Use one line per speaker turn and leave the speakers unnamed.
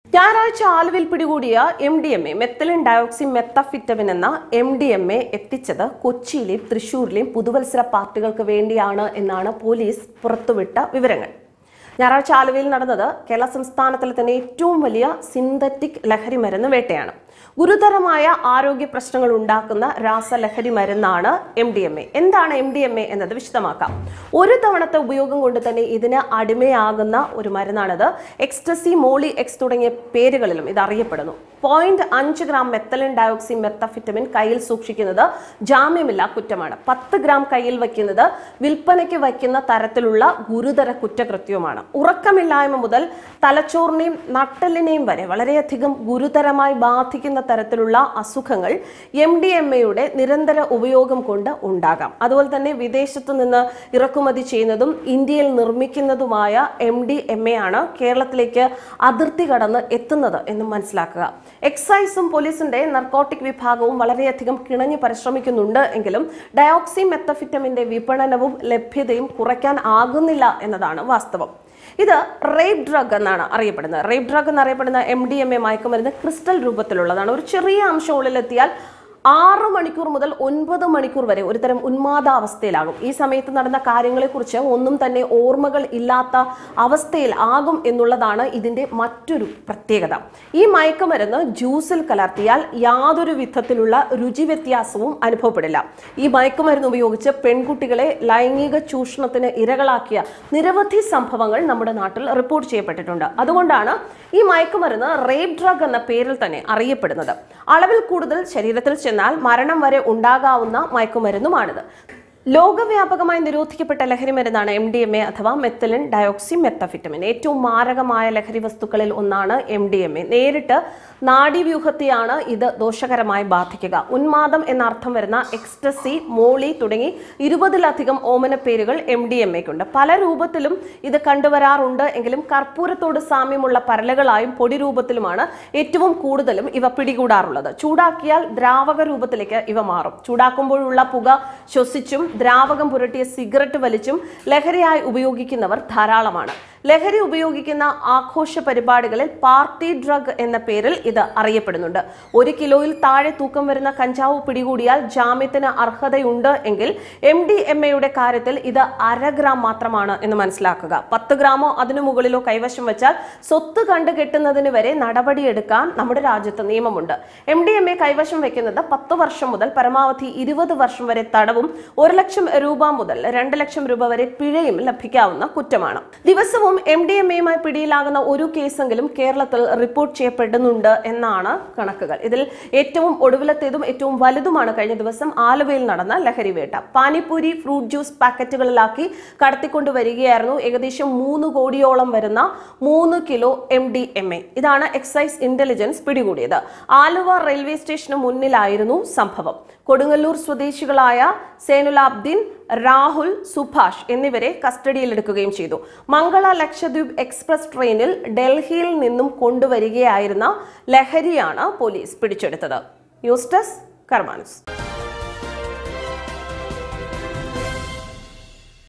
ഞായറാഴ്ച ആലുവിൽ പിടികൂടിയ M D M A methylene dioxy methamphetamine എന്ന എം ഡി എം എ എത്തിച്ചത് കൊച്ചിയിലെയും തൃശൂരിലെയും പുതുവത്സര പാർട്ടികൾക്ക് വേണ്ടിയാണ് എന്നാണ് പോലീസ് പുറത്തുവിട്ട വിവരങ്ങൾ ഞായറാഴ്ച ആലുവയിൽ നടന്നത് കേരള സംസ്ഥാനത്തിലെ തന്നെ ഏറ്റവും വലിയ സിന്തറ്റിക് ലഹരി മരുന്ന് വേട്ടയാണ് ഗുരുതരമായ ആരോഗ്യ പ്രശ്നങ്ങൾ ഉണ്ടാക്കുന്ന രാസലഹരി മരുന്നാണ് എം ഡി എം എ എന്താണ് എം ഡി എം എ എന്നത് വിശദമാക്കാം ഒരു തവണത്തെ ഉപയോഗം കൊണ്ട് തന്നെ ഇതിന് അടിമയാകുന്ന ഒരു മരുന്നാണിത് എക്സ്റ്റസി മോളി എക്സ് തുടങ്ങിയ പേരുകളിലും ഇത് അറിയപ്പെടുന്നു പോയിന്റ് അഞ്ച് ഗ്രാം മെത്തലിൻ ഡയോക്സി മെത്തഫിറ്റമിൻ കയ്യിൽ സൂക്ഷിക്കുന്നത് ജാമ്യമില്ല കുറ്റമാണ് പത്ത് ഗ്രാം കയ്യിൽ വയ്ക്കുന്നത് വിൽപ്പനയ്ക്ക് വയ്ക്കുന്ന തരത്തിലുള്ള ഗുരുതര കുറ്റകൃത്യവുമാണ് ഉറക്കമില്ലായ്മ മുതൽ തലച്ചോറിനെയും നട്ടലിനെയും വരെ വളരെയധികം ഗുരുതരമായി ബാധിക്കുന്ന തരത്തിലുള്ള അസുഖങ്ങൾ എം ഡി എം എയുടെ നിരന്തര ഉപയോഗം കൊണ്ട് ഉണ്ടാകാം അതുപോലെ തന്നെ വിദേശത്തു നിന്ന് ഇറക്കുമതി ചെയ്യുന്നതും ഇന്ത്യയിൽ നിർമ്മിക്കുന്നതുമായ എം ഡി എം എ ആണ് കേരളത്തിലേക്ക് അതിർത്തി കടന്ന് എത്തുന്നത് എന്നും മനസ്സിലാക്കുക എക്സൈസും പോലീസിന്റെ നർക്കോട്ടിക് വിഭാഗവും വളരെയധികം കിണഞ്ഞ് പരിശ്രമിക്കുന്നുണ്ട് എങ്കിലും ഡയോക്സി മെത്തഫിറ്റമിന്റെ വിപണനവും ലഭ്യതയും കുറയ്ക്കാൻ ആകുന്നില്ല എന്നതാണ് വാസ്തവം ഇത് റേപ്പ് ഡ്രഗ് എന്നാണ് അറിയപ്പെടുന്നത് റേപ്പ് ഡ്രഗ് എന്നറിയപ്പെടുന്ന എം ഡി എം എ മയക്കുമരുന്ന് ക്രിസ്റ്റൽ രൂപത്തിലുള്ളതാണ് ഒരു ചെറിയ അംശം ഉള്ളിലെത്തിയാൽ ആറ് മണിക്കൂർ മുതൽ ഒൻപത് മണിക്കൂർ വരെ ഒരുതരം ഉന്മാദാവസ്ഥയിലാകും ഈ സമയത്ത് നടന്ന കാര്യങ്ങളെക്കുറിച്ച് ഒന്നും തന്നെ ഓർമ്മകൾ ഇല്ലാത്ത അവസ്ഥയിൽ ആകും എന്നുള്ളതാണ് ഇതിന്റെ മറ്റൊരു പ്രത്യേകത ഈ മയക്കുമരുന്ന് ജ്യൂസിൽ കലർത്തിയാൽ യാതൊരു വിധത്തിലുള്ള രുചി വ്യത്യാസവും അനുഭവപ്പെടില്ല ഈ മയക്കുമരുന്ന് ഉപയോഗിച്ച് പെൺകുട്ടികളെ ലൈംഗിക ചൂഷണത്തിന് ഇരകളാക്കിയ നിരവധി സംഭവങ്ങൾ നമ്മുടെ നാട്ടിൽ റിപ്പോർട്ട് ചെയ്യപ്പെട്ടിട്ടുണ്ട് അതുകൊണ്ടാണ് ഈ മയക്കുമരുന്ന് റേപ്പ് ഡ്രഗ് എന്ന പേരിൽ തന്നെ അറിയപ്പെടുന്നത് അളവിൽ കൂടുതൽ ശരീരത്തിൽ ചെന്നാൽ മരണം വരെ ഉണ്ടാകാവുന്ന മയക്കുമരുന്നുമാണിത് ലോകവ്യാപകമായി നിരോധിക്കപ്പെട്ട ലഹരി മരുന്നാണ് എം ഡി എം എ അഥവാ മെത്തലിൻ ഡയോക്സി മെത്തഫിറ്റമിൻ ഏറ്റവും മാരകമായ ലഹരി വസ്തുക്കളിൽ ഒന്നാണ് എം ഡി എം എ നേരിട്ട് നാഡീവ്യൂഹത്തെയാണ് ഇത് ദോഷകരമായി ബാധിക്കുക ഉന്മാദം എന്ന അർത്ഥം വരുന്ന എക്സ്റ്റസി മോളി തുടങ്ങി ഇരുപതിലധികം ഓമന പേരുകൾ എം ഡി എം എക്കുണ്ട് പല രൂപത്തിലും ഇത് കണ്ടുവരാറുണ്ട് എങ്കിലും കർപ്പൂരത്തോട് സാമ്യമുള്ള പരലുകളായും പൊടി രൂപത്തിലുമാണ് ഏറ്റവും കൂടുതലും ഇവ പിടികൂടാറുള്ളത് ചൂടാക്കിയാൽ ദ്രാവക രൂപത്തിലേക്ക് ഇവ മാറും ചൂടാക്കുമ്പോഴുള്ള പുക ശ്വസിച്ചും ദ്രാവകം പുരട്ടിയ സിഗരറ്റ് വലിച്ചും ലഹരിയായി ഉപയോഗിക്കുന്നവർ ധാരാളമാണ് ലഹരി ഉപയോഗിക്കുന്ന ആഘോഷ പരിപാടികളിൽ പാർട്ടി ഡ്രഗ് എന്ന പേരിൽ ഇത് അറിയപ്പെടുന്നുണ്ട് ഒരു കിലോയിൽ താഴെ തൂക്കം വരുന്ന കഞ്ചാവ് പിടികൂടിയാൽ ജാമ്യത്തിന് അർഹതയുണ്ട് എങ്കിൽ എം ഡി എം എയുടെ കാര്യത്തിൽ ഇത് അര ഗ്രാം മാത്രമാണ് എന്ന് മനസ്സിലാക്കുക പത്ത് ഗ്രാമോ അതിനു മുകളിലോ കൈവശം വെച്ചാൽ സ്വത്ത് കണ്ടു കെട്ടുന്നതിന് വരെ നടപടിയെടുക്കാൻ നമ്മുടെ രാജ്യത്ത് നിയമമുണ്ട് എം ഡി എം എ കൈവശം വെക്കുന്നത് പത്ത് വർഷം മുതൽ പരമാവധി ഇരുപത് വർഷം വരെ തടവും ഒരു ലക്ഷം രൂപ മുതൽ രണ്ട് ലക്ഷം രൂപ വരെ പിഴയും ലഭിക്കാവുന്ന കുറ്റമാണ് ദിവസവും എം ഡി എം എയുമായി പിടിയിലാകുന്ന ഒരു കേസെങ്കിലും കേരളത്തിൽ റിപ്പോർട്ട് ചെയ്യപ്പെടുന്നുണ്ട് എന്നാണ് കണക്കുകൾ ഇതിൽ ഏറ്റവും ഒടുവിലത്തേതും ഏറ്റവും വലുതുമാണ് കഴിഞ്ഞ ദിവസം ആലുവയിൽ നടന്ന ലഹരി വേട്ട പാനിപ്പൂരി ഫ്രൂട്ട് ജ്യൂസ് പാക്കറ്റുകളിലാക്കി കടത്തിക്കൊണ്ട് വരികയായിരുന്നു ഏകദേശം മൂന്ന് കോടിയോളം വരുന്ന മൂന്ന് kilo M D M A ഇതാണ് എക്സൈസ് ഇന്റലിജൻസ് പിടികൂടിയത് ആലുവ റെയിൽവേ സ്റ്റേഷന് മുന്നിലായിരുന്നു സംഭവം കൊടുങ്ങല്ലൂർ സ്വദേശികളായ സേനുലാബ്ദീൻ രാഹുൽ സുഭാഷ് എന്നിവരെ കസ്റ്റഡിയിലെടുക്കുകയും ചെയ്തു മംഗള ലക്ഷദ്വീപ് എക്സ്പ്രസ് ട്രെയിനിൽ ഡൽഹിയിൽ നിന്നും കൊണ്ടുവരികയായിരുന്ന ലഹരിയാണ് പോലീസ് പിടിച്ചെടുത്തത് ന്യൂസ് ഡെസ്ക് കർമാനുസ്